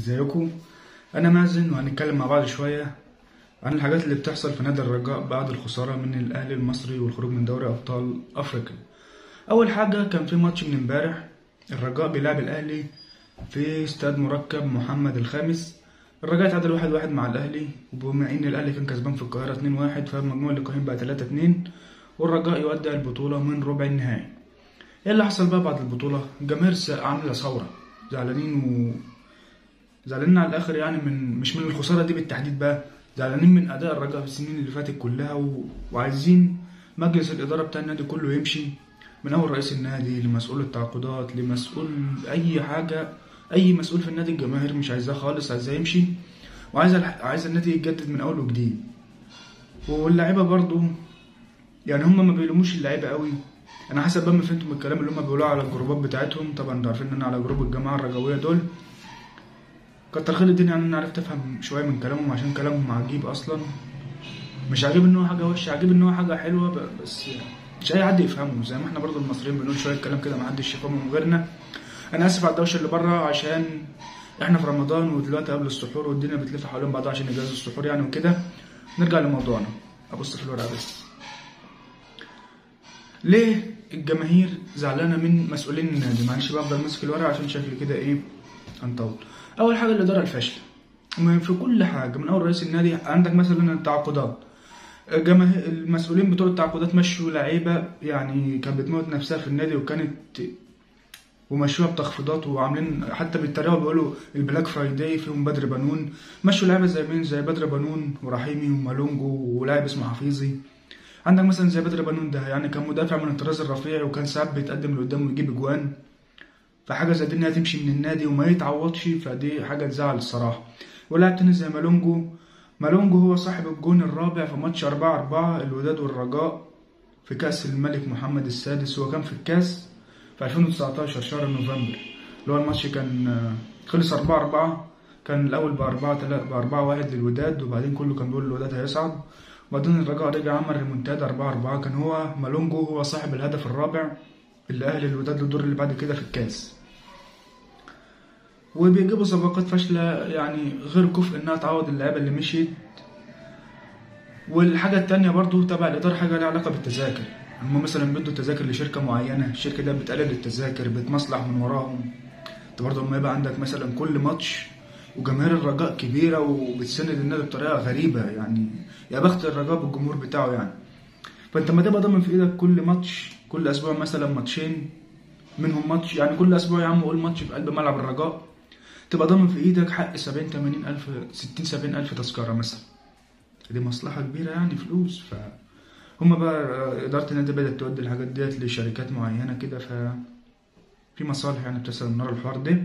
ازيكم انا مازن وهنتكلم مع بعض شويه عن الحاجات اللي بتحصل في نادي الرجاء بعد الخساره من الاهلي المصري والخروج من دوري ابطال افريقيا اول حاجه كان في ماتش من امبارح الرجاء بيلعب الاهلي في استاد مركب محمد الخامس الرجاء اتعادل واحد واحد مع الاهلي وبما ان الاهلي كان كسبان في القاهره 2 واحد فمجموع اللقاءين بقى 3 2 والرجاء يودع البطوله من ربع النهائي ايه اللي حصل بقى بعد البطوله الجماهير عامله ثوره زعلانين و زعلانين على الاخر يعني من مش من الخساره دي بالتحديد بقى زعلانين من اداء الرجاء في السنين اللي فاتت كلها و... وعايزين مجلس الاداره بتاع النادي كله يمشي من اول رئيس النادي لمسؤول التعاقدات لمسؤول اي حاجه اي مسؤول في النادي الجماهير مش عايزاه خالص عايزاه يمشي وعايز الح... عايز النادي يتجدد من اول وجديد واللعيبه برضو يعني هم ما بيلوموش اللعيبه قوي انا حسب بقى ما فهمت من الكلام اللي هم بيقولوه على الجروبات بتاعتهم طبعا انتوا عارفين ان انا على جروب الجماعه الرجويه دول كتر خير الدنيا يعني انا عرفت افهم شويه من كلامهم عشان كلامهم عجيب اصلا مش عاجب ان هو حاجه وحشه عجيب ان هو حاجه حلوه بس مش اي حد يفهمه زي ما احنا برضو المصريين بنقول شويه كلام كده ما حدش يفهمه من غيرنا انا اسف على الدوشه اللي بره عشان احنا في رمضان ودلوقتي قبل السحور والدنيا بتلف حوالين بعضها عشان يجهزوا السحور يعني وكده نرجع لموضوعنا ابص في الورقه بس ليه الجماهير زعلانه من مسؤولين النادي معلش بفضل ماسك الورقه عشان شكلي كده ايه هنطول اول حاجه الاداره الفاشله في كل حاجه من اول رئيس النادي عندك مثلا التعاقدات جماهير المسؤولين بتوع التعاقدات مشوا لعيبه يعني كانت بتموت نفسها في النادي وكانت ومشوها بتخفيضات وعاملين حتى بيتريقوا بيقولوا البلاك فرايداي فيهم بدر بنون مشوا لعيبه زي مين زي بدر بنون ورحيمي ومالونجو ولاعب اسمه حفيظي عندك مثلا زي بدر بنون ده يعني كان مدافع من الطراز الرفيع وكان ساعات بيتقدم لقدام ويجيب اجوان فحاجه زي دي انها تمشي من النادي وما يتعوضش فدي حاجه تزعل الصراحه ولاعب تاني زي مالونجو مالونجو هو صاحب الجون الرابع في ماتش 4 4 الوداد والرجاء في كأس الملك محمد السادس هو كان في الكاس في 2019 شهر نوفمبر اللي هو الماتش كان خلص 4 4 كان الأول ب 4 ب 4 1 للوداد وبعدين كله كان بيقول الوداد هيصعد وبعدين الرجاء رجع عمل ريمونتادا 4 4 كان هو مالونجو هو صاحب الهدف الرابع اللي أهل الوداد للدور اللي بعد كده في الكاس وبيجيبوا صفقات فاشلة يعني غير كفء إنها تعوض اللعيبة اللي مشيت والحاجة التانية برضو تبع الإدارة حاجة لها علاقة بالتذاكر هم مثلا بيدوا تذاكر لشركة معينة الشركة دي بتقلل التذاكر بتمصلح من وراهم انت برضه لما يبقى عندك مثلا كل ماتش وجماهير الرجاء كبيرة وبتسند النادي بطريقة غريبة يعني يا بخت الرجاء بالجمهور بتاعه يعني فانت ما تبقى ضامن في ايدك كل ماتش كل اسبوع مثلا ماتشين منهم ماتش يعني كل اسبوع يا عم قول ماتش في قلب ملعب الرجاء تبقى ضامن في ايدك حق 70 80 الف 60 70 الف تذكره مثلا دي مصلحه كبيره يعني فلوس ف هما بقى اداره النادي بدات تودي الحاجات ديت لشركات معينه كده ف في مصالح يعني بتسال من ورا الحوار ده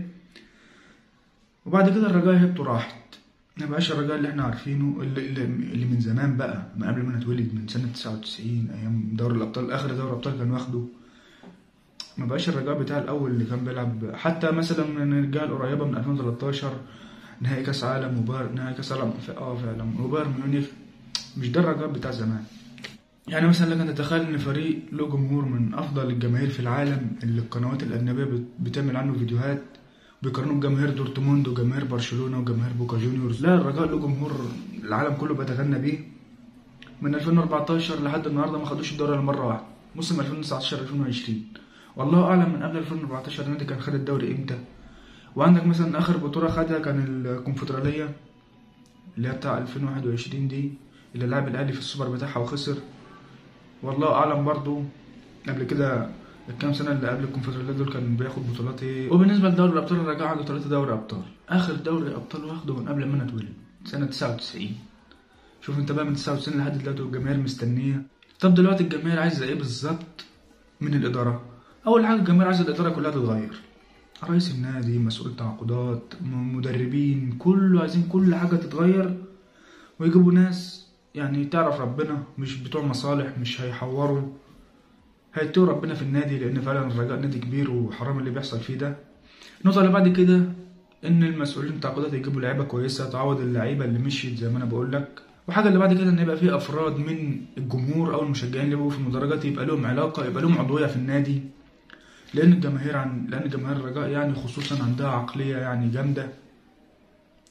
وبعد كده الرجاء هبته راحت ما بقاش الرجاء اللي احنا عارفينه اللي, اللي من زمان بقى من قبل ما نتولد من سنه 99 ايام دوري الابطال اخر دوري الابطال كان واخده ما بقاش الرجاء بتاع الاول اللي كان بيلعب حتى مثلا من الرجال القريبه من 2013 نهائي كاس عالم وبايرن نهائي كاس عالم اه فعلا وبايرن ميونخ مش ده الرجاء بتاع زمان يعني مثلا لك ان تتخيل ان فريق له جمهور من افضل الجماهير في العالم اللي القنوات الاجنبيه بتعمل عنه فيديوهات بيقارنوا بجماهير دورتموند وجماهير برشلونه وجماهير بوكا جونيورز لا الرجاء له جمهور العالم كله بيتغنى بيه من 2014 لحد النهارده ما خدوش الدوري الا مره واحده موسم 2019 2020 والله اعلم من قبل 2014 النادي كان خد الدوري امتى وعندك مثلا اخر بطوله خدها كان الكونفدراليه اللي هي بتاع 2021 دي اللي لعب الاهلي في السوبر بتاعها وخسر والله اعلم برضو قبل كده الكام سنه اللي قبل الكونفدراليه دول كان بياخد بطولات ايه وبالنسبه لدوري الابطال الرجاء عنده ثلاثه دوري ابطال اخر دوري ابطال واخده من قبل ما انا اتولد سنه 99 شوف انت بقى من 99 لحد دلوقتي والجماهير مستنيه طب دلوقتي الجماهير عايزه ايه بالظبط من الاداره اول حاجه الجماهير عايزه الاداره كلها تتغير رئيس النادي مسؤول تعاقدات مدربين كله عايزين كل حاجه تتغير ويجيبوا ناس يعني تعرف ربنا مش بتوع مصالح مش هيحوروا هيتقوا ربنا في النادي لان فعلا الرجاء نادي كبير وحرام اللي بيحصل فيه ده النقطه اللي بعد كده ان المسؤولين التعاقدات يجيبوا لعيبه كويسه تعوض اللعيبه اللي مشيت زي ما انا بقول لك وحاجه اللي بعد كده ان يبقى في افراد من الجمهور او المشجعين اللي بيبقوا في المدرجات يبقى لهم علاقه يبقى لهم عضويه في النادي لان الجماهير عن لان جماهير الرجاء يعني خصوصا عندها عقليه يعني جامده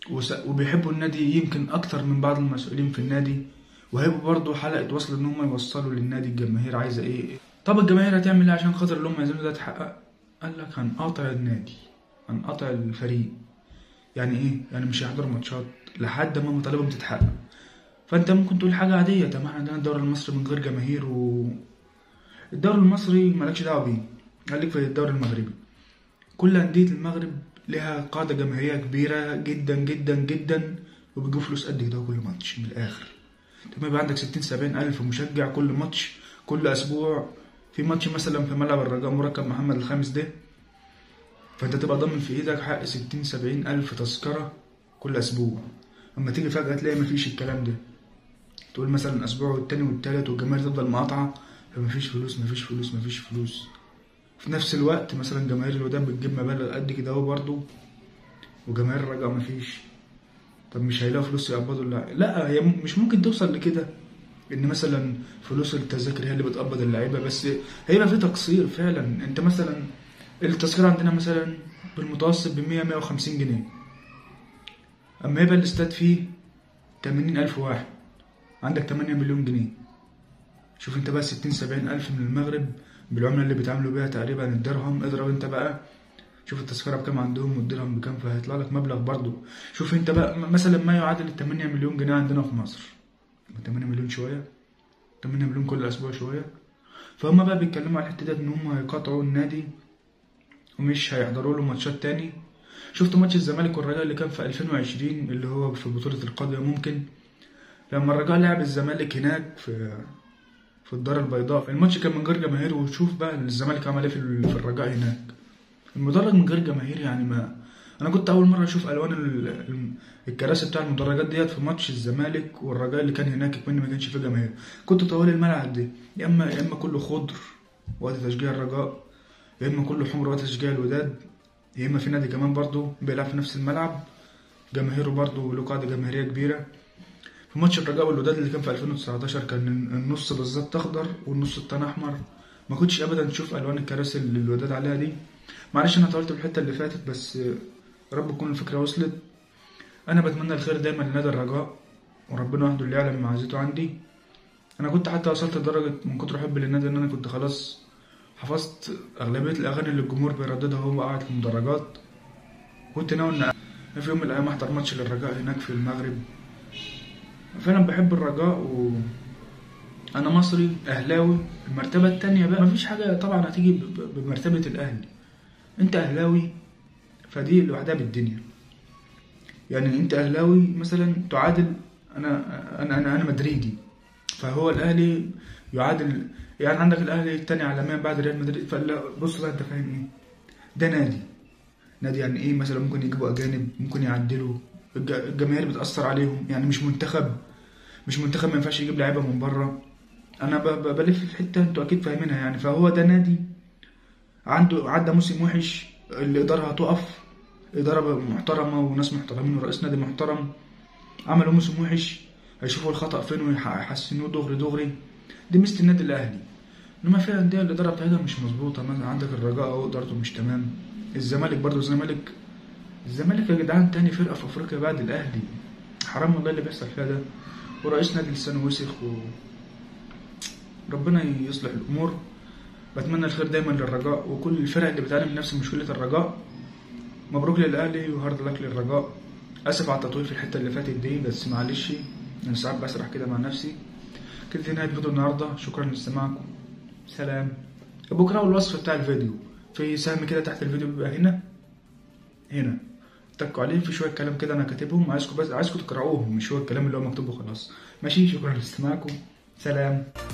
وس- وبيحبوا النادي يمكن اكتر من بعض المسؤولين في النادي وهيبقوا برضه حلقه وصل ان هم يوصلوا للنادي الجماهير عايزه ايه طب الجماهير هتعمل ايه عشان خاطر اللي هم عايزينه ده يتحقق قال لك هنقاطع النادي هنقاطع الفريق يعني ايه يعني مش هيحضروا ماتشات لحد ما مطالبهم تتحقق فانت ممكن تقول حاجه عاديه طب ما احنا عندنا الدوري المصري من غير جماهير و الدوري المصري مالكش دعوه بيه خليك في الدوري المغربي كل انديه المغرب لها قاعده جماهيريه كبيره جدا جدا جدا وبيجيبوا فلوس قد كده كل ماتش من الاخر تمام يبقى عندك 60 70 الف مشجع كل ماتش كل اسبوع في ماتش مثلا في ملعب الرجاء مركب محمد الخامس ده فانت تبقى ضامن في ايدك حق 60 70 الف تذكره كل اسبوع اما تيجي فجاه تلاقي مفيش الكلام ده تقول مثلا اسبوع والتاني والتالت والجماهير تفضل مقاطعه فمفيش فلوس مفيش فلوس مفيش فلوس في نفس الوقت مثلا جماهير الوداد بتجيب مبالغ قد كده اهو برضه وجماهير الرجاء مفيش طب مش هيلاقوا فلوس يقبضوا اللعيبه لا هي م- مش ممكن توصل لكده ان مثلا فلوس التذاكر هي اللي بتقبض اللعيبه بس هيبقى في تقصير فعلا انت مثلا التذكره عندنا مثلا بالمتوسط ب 100 150 جنيه اما يبقى الاستاد فيه 80 الف واحد عندك 8 مليون جنيه شوف انت بقى 60 70 الف من المغرب بالعمله اللي بيتعاملوا بيها تقريبا الدرهم اضرب انت بقى شوف التذكره بكام عندهم والدرهم بكام فهيطلع لك مبلغ برضه شوف انت بقى م- مثلا ما يعادل ال 8 مليون جنيه عندنا في مصر 8 مليون شويه 8 مليون كل اسبوع شويه فهم بقى بيتكلموا على الحته ديت ان هم هيقاطعوا النادي ومش هيحضروا له ماتشات تاني شفت ماتش الزمالك والرجاء اللي كان في 2020 اللي هو في بطولة القاضية ممكن لما الرجاء لعب الزمالك هناك في في الدار البيضاء الماتش كان من غير جماهير وشوف بقى الزمالك عمل ايه في ال- في الرجاء هناك المدرج من غير جماهير يعني ما انا كنت اول مره اشوف الوان ال- ال- الكراسي بتاع المدرجات ديت في ماتش الزمالك والرجاء اللي كان هناك كمان ما كانش فيه جماهير كنت طوال الملعب دي يا اما يا اما كله خضر وقت تشجيع الرجاء يا اما كله حمر وقت تشجيع الوداد يا اما في نادي كمان برضه بيلعب في نفس الملعب جماهيره برضه له قاعده جماهيريه كبيره في ماتش الرجاء والوداد اللي كان في 2019 كان النص بالظبط اخضر والنص التاني احمر ما كنتش ابدا تشوف الوان الكراسي اللي الوداد عليها دي معلش انا طولت في الحته اللي فاتت بس يا رب تكون الفكره وصلت انا بتمنى الخير دايما لنادي الرجاء وربنا وحده اللي يعلم معزته عندي انا كنت حتى وصلت لدرجه من كتر حبي للنادي ان انا كنت خلاص حفظت اغلبيه الاغاني اللي الجمهور بيرددها وهو قاعد في المدرجات كنت ناوي ان في يوم من الايام احضر ماتش للرجاء هناك في المغرب فعلا بحب الرجاء و انا مصري اهلاوي المرتبه التانية بقى مفيش حاجه طبعا هتيجي ب- ب- بمرتبه الاهلي انت اهلاوي فدي لوحدها بالدنيا يعني انت اهلاوي مثلا تعادل انا انا انا انا مدريدي فهو الاهلي يعادل يعني عندك الاهلي التاني عالميا بعد ريال مدريد فلا بص بقى انت فاهم ايه ده نادي نادي يعني ايه مثلا ممكن يجيبوا اجانب ممكن يعدلوا الج- الجماهير بتاثر عليهم يعني مش منتخب مش منتخب ما ينفعش يجيب لعيبه من بره انا ب- ب- بلف في حته انتوا اكيد فاهمينها يعني فهو ده نادي عنده عدى موسم وحش الاداره هتقف اداره محترمه وناس محترمين ورئيس نادي محترم عملوا موسم وحش هيشوفوا الخطا فين ويحسنوه دغري دغري دي ميزه النادي الاهلي انما في انديه الاداره بتاعتها مش مظبوطه مثلا عندك الرجاء اهو ادارته مش تمام الزمالك برضه الزمالك الزمالك يا جدعان تاني فرقه في افريقيا بعد الاهلي حرام والله اللي بيحصل فيها ده ورئيس نادي لسانه وسخ و ربنا يصلح الامور بتمنى الخير دايما للرجاء وكل الفرق اللي بتعاني من نفس مشكله الرجاء مبروك للاهلي وهارد لك للرجاء اسف على التطويل في الحته اللي فاتت دي بس معلش انا ساعات بسرح كده مع نفسي كده دي نهايه فيديو النهارده شكرا لاستماعكم سلام بكره الوصف بتاع الفيديو في سهم كده تحت الفيديو بيبقى هنا هنا اتكوا عليه في شويه كلام كده انا كاتبهم عايزكم بس عايزكم تقراوهم مش هو الكلام اللي هو مكتوب وخلاص ماشي شكرا لاستماعكم سلام